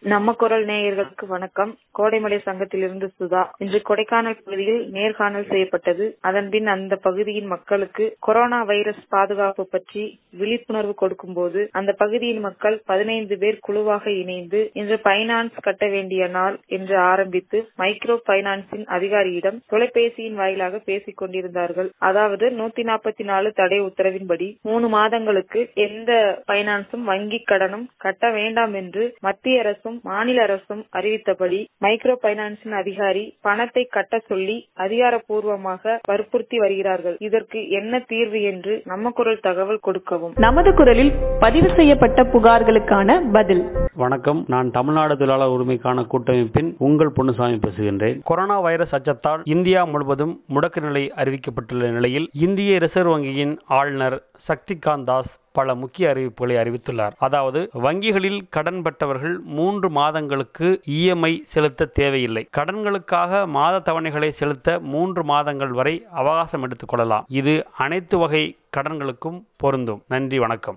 நம்ம குரல் நேயர்களுக்கு வணக்கம் கோடைமலை சங்கத்திலிருந்து சுதா இன்று கொடைக்கானல் பகுதியில் நேர்காணல் செய்யப்பட்டது அதன்பின் அந்த பகுதியின் மக்களுக்கு கொரோனா வைரஸ் பாதுகாப்பு பற்றி விழிப்புணர்வு கொடுக்கும் போது அந்த பகுதியின் மக்கள் பதினைந்து பேர் குழுவாக இணைந்து இன்று பைனான்ஸ் கட்ட வேண்டிய நாள் என்று ஆரம்பித்து மைக்ரோ பைனான்சின் அதிகாரியிடம் தொலைபேசியின் வாயிலாக பேசிக் கொண்டிருந்தார்கள் அதாவது நூத்தி நாற்பத்தி நாலு தடை உத்தரவின்படி மூணு மாதங்களுக்கு எந்த பைனான்ஸும் வங்கி கடனும் கட்ட வேண்டாம் என்று மத்திய அரசும் மாநில அரசும் அறிவித்தபடி மைக்ரோ பைனான்சின் அதிகாரி பணத்தை கட்ட சொல்லி அதிகாரப்பூர்வமாக வற்புறுத்தி வருகிறார்கள் இதற்கு என்ன தீர்வு என்று நம்ம குரல் தகவல் கொடுக்கவும் நமது குரலில் பதிவு செய்யப்பட்ட புகார்களுக்கான பதில் வணக்கம் நான் தமிழ்நாடு தொழிலாளர் உரிமைக்கான கூட்டமைப்பின் உங்கள் பொன்னுசாமி பேசுகின்றேன் கொரோனா வைரஸ் அச்சத்தால் இந்தியா முழுவதும் முடக்க நிலை அறிவிக்கப்பட்டுள்ள நிலையில் இந்திய ரிசர்வ் வங்கியின் ஆளுநர் சக்திகாந்த் தாஸ் பல முக்கிய அறிவிப்புகளை அறிவித்துள்ளார் அதாவது வங்கிகளில் கடன் பெற்றவர்கள் மூன்று மாதங்களுக்கு இஎம்ஐ செலுத்த தேவையில்லை கடன்களுக்காக மாத தவணைகளை செலுத்த மூன்று மாதங்கள் வரை அவகாசம் எடுத்துக் கொள்ளலாம் இது அனைத்து வகை கடன்களுக்கும் பொருந்தும் நன்றி வணக்கம்